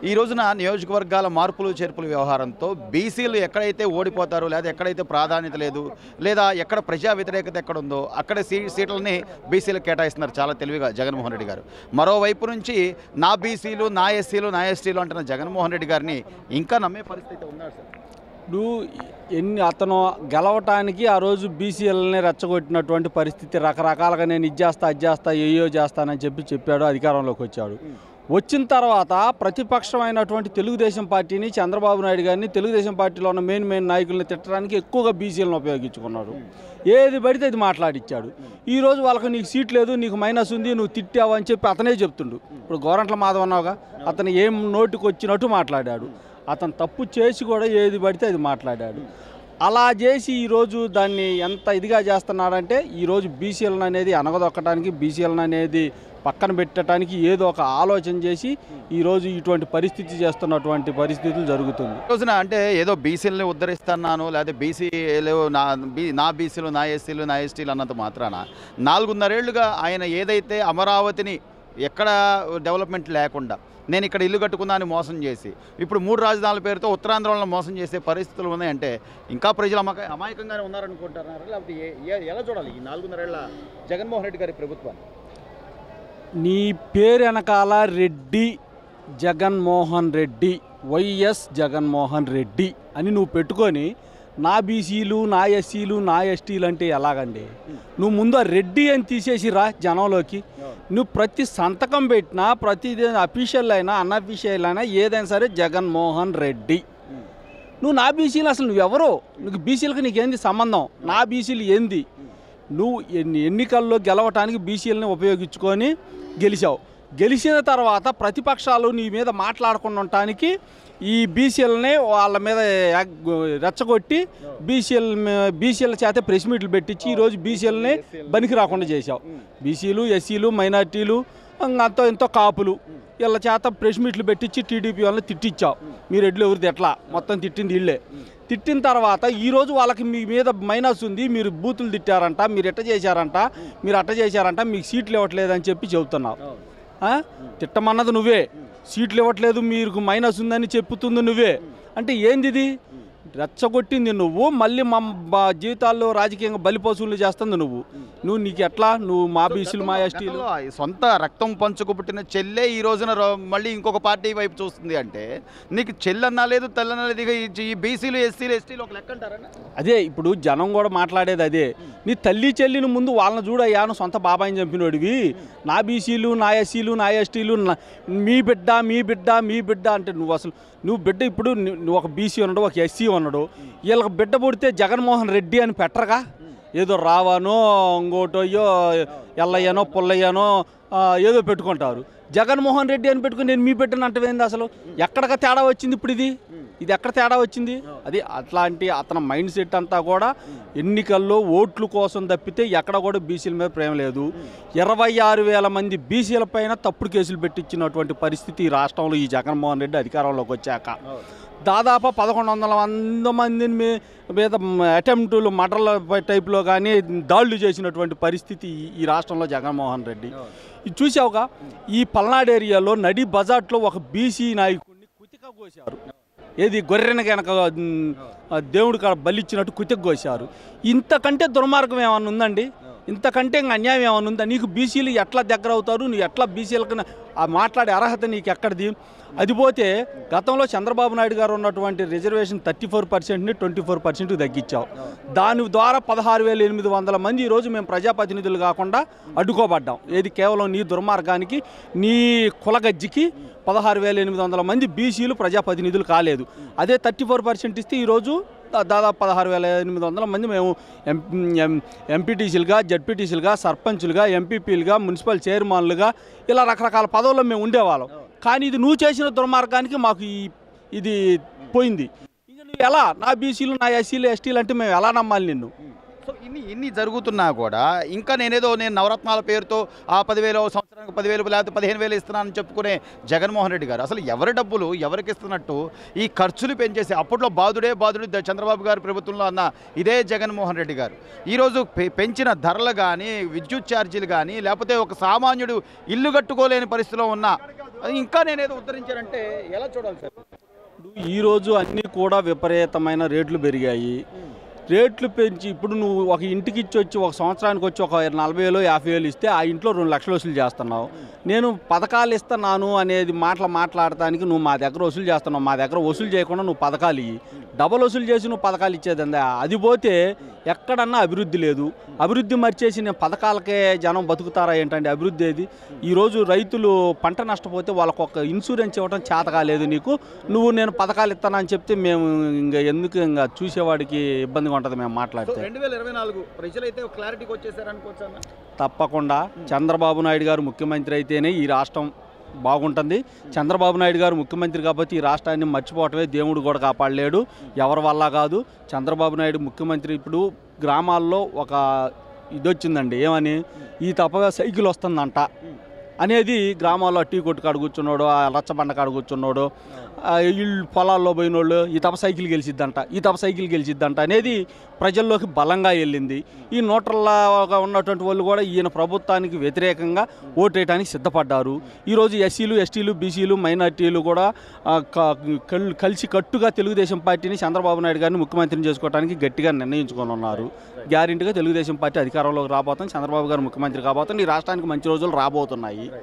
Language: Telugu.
ఈ రోజున నియోజకవర్గాల మార్పులు చేర్పుల వ్యవహారంతో బీసీలు ఎక్కడైతే ఓడిపోతారో లేదా ఎక్కడైతే ప్రాధాన్యత లేదు లేదా ఎక్కడ ప్రజా వ్యతిరేకత ఎక్కడ ఉందో అక్కడ సీ సీట్లని బీసీలకు కేటాయిస్తున్నారు చాలా తెలివిగా జగన్మోహన్ రెడ్డి గారు మరోవైపు నుంచి నా బీసీలు నా ఎస్సీలు నా ఎస్టీలు అంటున్న జగన్మోహన్ రెడ్డి గారిని ఇంకా నమ్మే పరిస్థితి ఉన్నాడు సార్ ఇప్పుడు ఎన్ని అతను గెలవటానికి ఆ రోజు బీసీఎల్ని రెచ్చగొట్టినటువంటి పరిస్థితి రకరకాలుగా నేను ఇది చేస్తా అది చేస్తా ఏయో చేస్తానని చెప్పి చెప్పాడు అధికారంలోకి వచ్చాడు వచ్చిన తర్వాత ప్రతిపక్షమైనటువంటి తెలుగుదేశం పార్టీని చంద్రబాబు నాయుడు గారిని తెలుగుదేశం పార్టీలో ఉన్న మెయిన్ మెయిన్ నాయకుల్ని తిట్టడానికి ఎక్కువగా బీసీలను ఉపయోగించుకున్నాడు ఏది పడితే అది మాట్లాడిచ్చాడు ఈ రోజు వాళ్ళకి నీకు సీట్ లేదు నీకు మైనస్ ఉంది నువ్వు తిట్టావు అని చెప్పి అతనే చెప్తుండు ఇప్పుడు గోరంట్ల మాధవ్ అన్నావుగా అతను ఏం నోటికి వచ్చినట్టు మాట్లాడాడు అతను తప్పు చేసి కూడా ఏది పడితే అది మాట్లాడాడు అలా చేసి ఈరోజు దాన్ని ఎంత ఇదిగా చేస్తున్నాడంటే ఈరోజు బీసీలను అనేది అనగదొక్కడానికి బీసీలను అనేది పక్కన పెట్టడానికి ఏదో ఒక ఆలోచన చేసి ఈరోజు ఇటువంటి పరిస్థితి చేస్తున్నటువంటి పరిస్థితులు జరుగుతుంది ఈ రోజున అంటే ఏదో బీసీలని ఉద్ధరిస్తున్నాను లేదా బీసీలు నా బీ నా బీసీలు నా ఎస్సీలు నా ఎస్టీలు అన్నంత మాత్రాన నాలుగున్నరేళ్లుగా ఆయన ఏదైతే అమరావతిని ఎక్కడ డెవలప్మెంట్ లేకుండా నేను ఇక్కడ ఇల్లు కట్టుకున్నా అని మోసం చేసి ఇప్పుడు మూడు రాజధానుల పేరుతో ఉత్తరాంధ్రలో మోసం చేసే పరిస్థితులు ఉన్నాయంటే ఇంకా ప్రజలు అమాయక అమాయకంగానే ఉన్నారనుకుంటున్నారా లేకపోతే ఏ- ఏ- ఎలా చూడాలి ఈ నాలుగున్నరేళ్ల జగన్మోహన్ రెడ్డి గారి ప్రభుత్వాన్ని నీ పేరు వెనకాల రెడ్డి జగన్మోహన్ రెడ్డి వైఎస్ జగన్మోహన్ రెడ్డి అని నువ్వు పెట్టుకొని నా బీసీలు నా ఎస్సీలు నా ఎస్టీలు అంటే ఎలాగండి నువ్వు ముందు ఆ రెడ్డి అని తీసేసి రా జనంలోకి నువ్వు ప్రతి సంతకం పెట్టినా ప్రతి అఫీషియల్ అయినా అన్అఫీషియల్ అయినా ఏదైనా సరే జగన్మోహన్ రెడ్డి నువ్వు నా బీసీలు అసలు నువ్వెవరో నీకు బీసీలకు నీకేంది సంబంధం నా బీసీలు ఏంది నువ్వు ఎన్ని ఎన్నికల్లో గెలవటానికి బీసీలని ఉపయోగించుకొని గెలిచావు గెలిచిన తర్వాత ప్రతిపక్షాలు నీ మీద మాట్లాడకుండా ఉండటానికి ఈ బీసీలని వాళ్ళ మీద యాగ్- రెచ్చగొట్టి బీసీఎల్ బీసీల చేత ప్రెస్ మీట్లు పెట్టించి ఈరోజు బీసీలని బనికి రాకుండా చేశావు బీసీలు ఎస్సీలు మైనార్టీలు అంతో ఎంతో కాపులు వీళ్ళ చేత ప్రెస్ మీట్లు పెట్టించి టీడీపీ వాళ్ళని తిట్టించావు మీరు ఎడ్లు ఎవరిది ఎట్లా మొత్తం తిట్టింది వీళ్ళే తిట్టిన తర్వాత ఈరోజు వాళ్ళకి మీ మీద మైనస్ ఉంది మీరు బూతులు తిట్టారంట మీరు ఎట్ట చేశారంట మీరు అట్ట చేశారంట మీకు సీట్లు ఇవ్వట్లేదని చెప్పి చెబుతున్నావు ఆ? తిట్టమన్నది నువ్వే సీట్లు ఇవ్వట్లేదు మీకు మైనస్ ఉందని చెప్పుతుంది నువ్వే అంటే ఏంది ఇది రెచ్చగొట్టింది నువ్వు మళ్ళీ మా మా జీవితాల్లో రాజకీయంగా బలిపశువులు చేస్తుంది నువ్వు నువ్వు నీకు ఎట్లా నువ్వు మా బీసీలు మా ఎస్టీలు గతంలో ఆ సొంత రక్తం పంచుకు పుట్టిన చెల్లె ఈ రోజున రో- మళ్ళీ ఇంకొక పార్టీ వైపు చూస్తుంది అంటే నీకు చెల్లన్నా లేదు తెల్లన్నా లేదు ఇక ఈ- ఈ బీసీలు ఎస్సీలు ఎస్టీలు ఒక లెక్క అంటారా అదే ఇప్పుడు జనం కూడా మాట్లాడేది అదే నీ తల్లి చెల్లిని ముందు వాళ్ళని చూడయ్యా నువ్వు సొంత బాబాయిని చంపినోడివి నా బీసీలు నా ఎస్సీలు నా ఎస్టీలు నా- మీ బిడ్డ మీ బిడ్డ మీ బిడ్డ అంటే నువ్వు అసలు నువ్వు బిడ్డ ఇప్పుడు ను- నువ్వు ఒక బీసీ ఉన్నాడు ఒక ఎస్సీ ఉన్నాడు వీళ్ళకి బిడ్డ పుడితే జగన్మోహన్ రెడ్డి అని పెట్టరుగా ఏదో రావానో ఇంకోటోయో ఎల్లయ్యనో పుల్లయ్యనో ఆ, ఏదో పెట్టుకుంటారు జగన్మోహన్ రెడ్డి అని పెట్టుకుని నేను మీ బిడ్డను అంటవేంది అసలు ఎక్కడికి తేడా వచ్చింది ఇప్పుడు ఇది ఇది ఎక్కడ తేడా వచ్చింది అది అట్లాంటి అతని మైండ్ సెట్ అంతా కూడా ఎన్నికల్లో ఓట్లు కోసం తప్పితే ఎక్కడ కూడా బీసీల మీద ప్రేమ లేదు ఇరవై ఆరు వేల మంది బీసీల పైన తప్పుడు కేసులు పెట్టించినటువంటి పరిస్థితి ఈ రాష్ట్రంలో ఈ జగన్మోహన్ రెడ్డి అధికారంలోకి వచ్చాక దాదాపు పదకొండు వందల వంద మందిని మీ- మీద అటెంప్టులు మటర్ల టైప్లో కానీ దాడులు చేసినటువంటి పరిస్థితి ఈ- ఈ రాష్ట్రంలో జగన్మోహన్ రెడ్డి ఇది చూసావుగా ఈ పల్నాడు ఏరియాలో నడి బజార్లో ఒక బీసీ నాయకుడిని కుతిక కోశారు ఏది గొర్రెన కనుక దేవుడు కాడ బలిచ్చినట్టు కుతిక కోశారు ఇంతకంటే దుర్మార్గం ఏమన్నా ఉందండి ఇంతకంటే ఇంకా అన్యాయం ఏమన్నా ఉందా నీకు బీసీలు ఎట్లా దగ్గర అవుతారు నువ్వు ఎట్లా బీసీలకు ఆ మాట్లాడే అర్హత నీకు ఎక్కడిది అది పోతే గతంలో చంద్రబాబు నాయుడు గారు ఉన్నటువంటి రిజర్వేషన్ థర్టీ ఫోర్ పర్సెంట్ని ట్వంటీ ఫోర్ పర్సెంట్కి తగ్గించావు దాని ద్వారా పదహారు వేల ఎనిమిది వందల మంది ఈరోజు మేము ప్రజాప్రతినిధులు కాకుండా అడ్డుకోబడ్డాం ఏది కేవలం నీ దుర్మార్గానికి నీ కులగజ్జికి పదహారు వేల ఎనిమిది వందల మంది బీసీలు ప్రజాప్రతినిధులు కాలేదు అదే థర్టీ ఫోర్ పర్సెంట్ ఇస్తే ఈరోజు దా- దాదాపు పదహారు వేల ఎనిమిది వందల మంది మేము ఎం ఎం ఎంపీటీసీలుగా జడ్పీటీసీలుగా సర్పంచులుగా ఎంపీపీలుగా మున్సిపల్ చైర్మన్లుగా ఇలా రకరకాల పదవుల్లో మేము ఉండేవాళ్ళం కానీ ఇది నువ్వు చేసిన దుర్మార్గానికి మాకు ఈ ఇది పోయింది ఇక నువ్వు ఎలా నా బీసీలు నా ఎస్సీలు ఎస్టీలు అంటే మేము ఎలా నమ్మాలి నిన్ను సో ఇన్ని ఇన్ని జరుగుతున్నా కూడా ఇంకా నేనేదో నేను నవరత్నాల పేరుతో ఆ పదివేల సంవత్సరం పదివేలు లేకపోతే పదిహేను వేలు ఇస్తున్నానని చెప్పుకునే జగన్మోహన్ రెడ్డి గారు అసలు ఎవరి డబ్బులు ఎవరికి ఇస్తున్నట్టు ఈ ఖర్చులు పెంచేసి అప్పట్లో బాధుడే బాధుడు ద- చంద్రబాబు గారి ప్రభుత్వంలో అన్న ఇదే జగన్మోహన్ రెడ్డి గారు ఈరోజు పె- పెంచిన ధరలు కానీ విద్యుత్ ఛార్జీలు కానీ లేకపోతే ఒక సామాన్యుడు ఇల్లు కట్టుకోలేని పరిస్థితిలో ఉన్న ఇంకా నేనేదో ఉద్ధరించానంటే ఎలా చూడాలి సార్ ఈరోజు అన్నీ కూడా విపరీతమైన రేట్లు పెరిగాయి రేట్లు పెంచి ఇప్పుడు నువ్వు ఒక ఇంటికి ఇచ్చి వచ్చి ఒక సంవత్సరానికి వచ్చి ఒక నలభై వేలు యాభై వేలు ఇస్తే ఆ ఇంట్లో రెండు లక్షలు వసూలు చేస్తున్నావు నేను పథకాలు ఇస్తున్నాను అనేది మాటలు మాట్లాడటానికి నువ్వు మా దగ్గర వసూలు చేస్తున్నావు మా దగ్గర వసూలు చేయకుండా నువ్వు పథకాలు ఇయ్యి డబల్ వసూలు చేసి నువ్వు పథకాలు ఇచ్చేది అందా అది పోతే ఎక్కడన్నా అభివృద్ధి లేదు అభివృద్ధి మర్చేసి నేను పథకాలకే జనం బతుకుతారా ఏంటంటే అభివృద్ధి ఏది ఈరోజు రైతులు పంట నష్టపోతే వాళ్ళకు ఒక ఇన్సూరెన్స్ ఇవ్వడం చేత కాలేదు నీకు నువ్వు నేను పథకాలు ఇస్తానని చెప్తే మేము ఇంకా ఎందుకు ఇంకా చూసేవాడికి ఇబ్బందిగా ఉంటుంది మేము సో మాట్లాడితే రెండు వేల ఇరవై నాలుగు ప్రజలైతే క్లారిటీకి వచ్చేసారనుకోవచ్చు అన్న తప్పకుండా చంద్రబాబు నాయుడు గారు ముఖ్యమంత్రి అయితేనే ఈ రాష్ట్రం బాగుంటుంది చంద్రబాబు నాయుడు గారు ముఖ్యమంత్రి కాబట్టి ఈ రాష్ట్రాన్ని మర్చిపోవటమే దేవుడు కూడా కాపాడలేడు ఎవరి వల్ల కాదు చంద్రబాబు నాయుడు ముఖ్యమంత్రి ఇప్పుడు గ్రామాల్లో ఒక ఇది వచ్చిందండి ఏమని ఈ తప్పగా సైకిల్ వస్తుందంట అనేది గ్రామాల్లో టీ కొట్టు కాడ కూర్చున్నాడు ఆ రచ్చబండ కాడ కూర్చున్నాడు ఆ ఇళ్ళు పొలాల్లో పోయినోళ్ళు ఈ తప్ప సైకిల్ గెలిచిద్దంట ఈ తప్ప సైకిల్ గెలిచిద్దంట అనేది ప్రజల్లోకి బలంగా వెళ్ళింది ఈ నోట్రల్లాగా ఉన్నటువంటి వాళ్ళు కూడా ఈయన ప్రభుత్వానికి వ్యతిరేకంగా ఓటేయడానికి సిద్ధపడ్డారు ఈరోజు ఎస్సీలు ఎస్టీలు బీసీలు మైనార్టీలు కూడా ఆ, క- కల్- కలిసి కట్టుగా తెలుగుదేశం పార్టీని చంద్రబాబు నాయుడు గారిని ముఖ్యమంత్రిని చేసుకోవడానికి గట్టిగా నిర్ణయించుకొని ఉన్నారు గ్యారెంటీగా తెలుగుదేశం పార్టీ అధికారంలోకి రాబోతుంది చంద్రబాబు గారు ముఖ్యమంత్రి కాబోతుంది ఈ రాష్ట్రానికి మంచి రోజులు రాబోతున్నాయి